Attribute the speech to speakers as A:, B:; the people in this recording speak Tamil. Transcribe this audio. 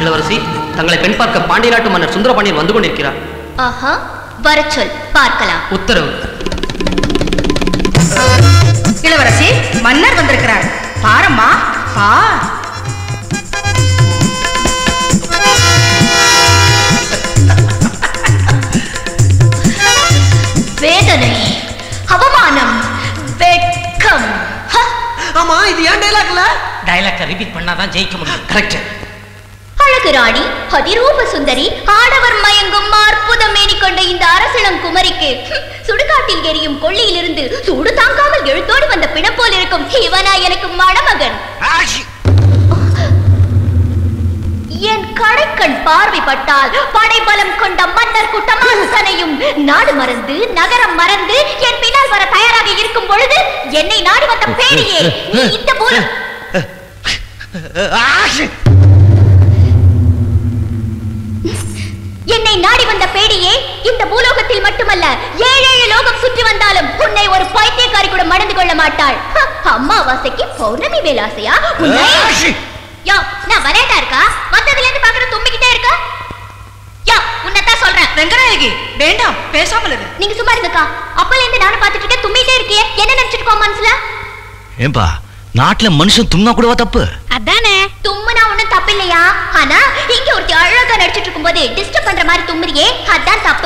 A: இளவரசி தங்களை பெண் பார்க்க பாண்டிய நாட்டு மன்னர் சுந்தரபாண்டியன் வந்து கொண்டிருக்கிறார்
B: ஆஹா வரச் சொல் பார்க்கலாம்
A: உத்தரவு
C: இளவரசி மன்னர் வந்திருக்கிறார் பாரம்மா பா
B: வேதனை அவமானம் வெட்கம் ஹ!
D: ஆமா இது ஏன் டைலாக்ல
E: டைலாக்டை ரிப்பீட் பண்ணாதான் ஜெயிக்க முடியும்
A: கரெக்ட்
B: அழகு ராணி அதிரூப சுந்தரி ஆடவர் மயங்கும் அற்புத மேனி கொண்ட இந்த அரசளம் குமரிக்கு ஹம், சுடுகாட்டில் எரியும் கொள்ளியிலிருந்து சூடு தாங்காமல் எழுத்தோடு வந்த பிணம் போல் இருக்கும் இவனா எனக்கு மணமகன் என் கடைக்கண் பார்வைப்பட்டால் படைபலம் கொண்ட மன்னர் கூட்டம் அத்தனையும் நாடு மறந்து நகரம் மறந்து என் பின்னால் வர தயாராக இருக்கும் பொழுது என்னை நாடி வந்த பேடியே நீ இந்த பூலம் என்னை நாடி வந்த பேடியே இந்த பூலோகத்தில் மட்டுமல்ல ஏழேழு லோகம் சுற்றி வந்தாலும் உன்னை ஒரு பைத்தியக்காரி கூட மணந்து கொள்ள மாட்டாள் ஹ, அம்மாவாசைக்கு பௌர்ணமி வேலாசையா உன்னை யோ நான் விளையாட்டா இருக்கா வந்ததுல இருந்து பாக்குற தும்பிக்கிட்டே இருக்க யோ உன்னைத்தான் சொல்றேன்
C: வெங்கநாயகி வேண்டாம் பேசாமல் இரு
B: நீங்க சும்மா இருங்கக்கா அப்பல இருந்து நானும் பாத்துட்டு இருக்கேன் தும்பிட்டே இருக்கியே என்ன நினைச்சிட்டு இருக்கோம் மனசுல
F: ஏன்பா நாட்டுல மனுஷன் தும்னா கூடவா தப்பு
B: அதானே தும்முனா ஒண்ணும் தப்பு இல்லையா ஆனா இங்க ஒருத்தி அழகா நடிச்சிட்டு இருக்கும்போது டிஸ்டர்ப் பண்ற மாதிரி தும்முறியே அதான் தப்பு